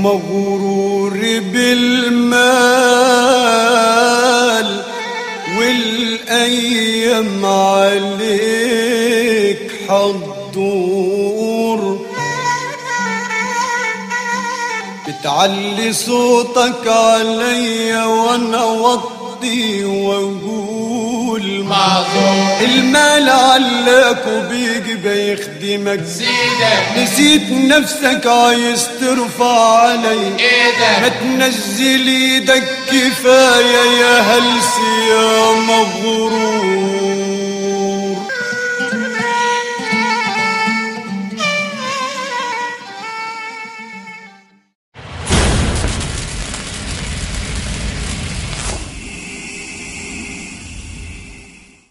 مغرور بالمال والايام عليك حضور بتعلي صوتك عليا وانا وطي واقول معذور المال علاك وبيجي بيخدمك سيدك نسيت نفسك عايز ترفع علي ما ايدك تنزل ايدك كفاية يا هلس يا مغرور